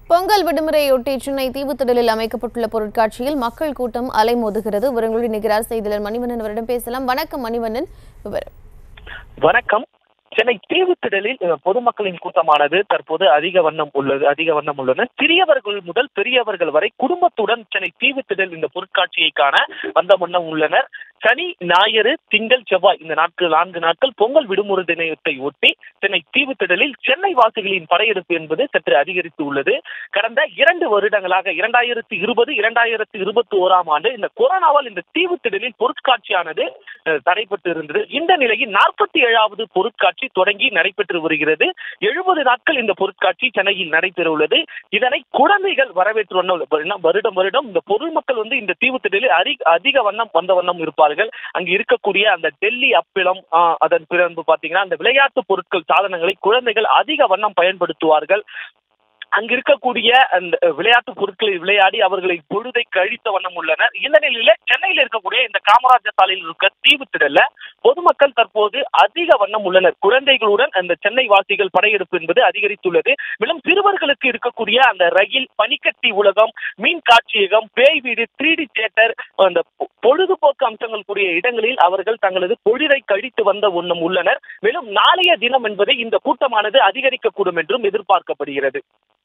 பொங்கல் விடுமுறையொட்டி சென்னை தீவுத்திடலில் அமைக்கப்பட்டுள்ள பொருட்காட்சியில் மக்கள் கூட்டம் அலைமோதுகிறது விவரங்களுடன் நிகரார் செய்தியாளர் மணிவண்ணன் அவரிடம் பேசலாம் வணக்கம் மணிவண்ணன் விவரம் வணக்கம் சென்னை தீவுத்திடலில் அஹ், பொதுமக்களின் கூட்டமானது தற்போது அதிக வண்ணம் உள்ளது அதிக வண்ணம் உள்ளன சிறியவர்கள் முதல் பெரியவர்கள் வரை குடும்பத்துடன் சென்னை தீவுத்திடல் இந்த பொருட்காட்சியை காண வந்த வண்ணம் உள்ளனர் சனி ஞாயிறு திங்கள் செவ்வாய் இந்த நாட்கள் நான்கு நாட்கள் பொங்கல் விடுமுறை தினத்தை ஒட்டி சென்னை தீவுத்திடலில் சென்னை வாசிகளின் படையெடுப்பு என்பது சற்று அதிகரித்து உள்ளது கடந்த இரண்டு வருடங்களாக இரண்டாயிரத்தி இருபது இரண்டாயிரத்தி இருபத்தி ஓராம் ஆண்டு இந்த கொரோனாவால் இந்த தீவுத்திடலில் பொருட்காட்சியானது அஹ், தடைப்பட்டு இருந்தது இந்த நிலையில் நாற்பத்தி ஏழாவது பொருட்காட்சி தொடங்கி நடைபெற்று வருகிறது எழுபது நாட்கள் இந்த பொருட்காட்சி சென்னையில் நடைபெற உள்ளது இதனை குழந்தைகள் வரவேற்று வண்ணம் வருடம் வருடம் இந்த பொதுமக்கள் வந்து இந்த தீவுத்திடலில் அரி அதிக வண்ணம் வந்த வண்ணம் இருப்பார்கள் அங்கு இருக்கக்கூடிய அந்த டெல்லி அப்பிளம் ஆஹ், அதன் பிறகு பாத்தீங்கன்னா அந்த விளையாட்டு பொருட்கள் சாதனங்களை குழந்தைகள் அதிக வண்ணம் பயன்படுத்துவார்கள் அங்க இருக்கக்கூடிய அந்த விளையாட்டு பொருட்களை விளையாடி அவர்களை பொழுதை கழித்த வண்ணம் உள்ளனர் இந்த நிலையில சென்னையில் இருக்கக்கூடிய இந்த காமராஜர் சாலையில் இருக்க தீவுத்திடல்ல பொதுமக்கள் தற்போது அதிக வண்ணம் உள்ளனர் குழந்தைகளுடன் அந்த சென்னை வாசிகள் படையெடுப்பு என்பது அதிகரித்துள்ளது மேலும் சிறுவர்களுக்கு இருக்கக்கூடிய அந்த ரயில் பனிக்கட்டி உலகம் மீன் காட்சியகம் பேய் வீடு த்ரீ டி தியேட்டர் அந்த பொ- பொழுதுபோக்கு அம்சங்கள் கூடிய இடங்களில் அவர்கள் தங்களது பொழுதை கழித்து வந்த வண்ணம் உள்ளனர் மேலும் நாளைய தினம் என்பதை இந்த கூட்டமானது அதிகரிக்கக்கூடும் என்றும் எதிர்பார்க்கப்படுகிறது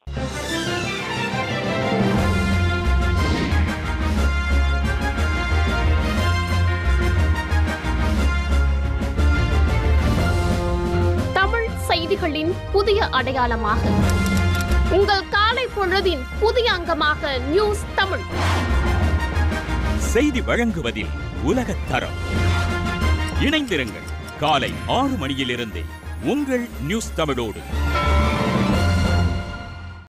தமிழ் செய்திகளின் புதிய அடையாளமாக உங்கள் காலை பொழுதின் புதிய அங்கமாக நியூஸ் தமிழ் செய்தி வழங்குவதில் உலகத் தரம் இணைந்திருங்கள் காலை ஆறு மணியிலிருந்தே உங்கள் நியூஸ் தமிழோடு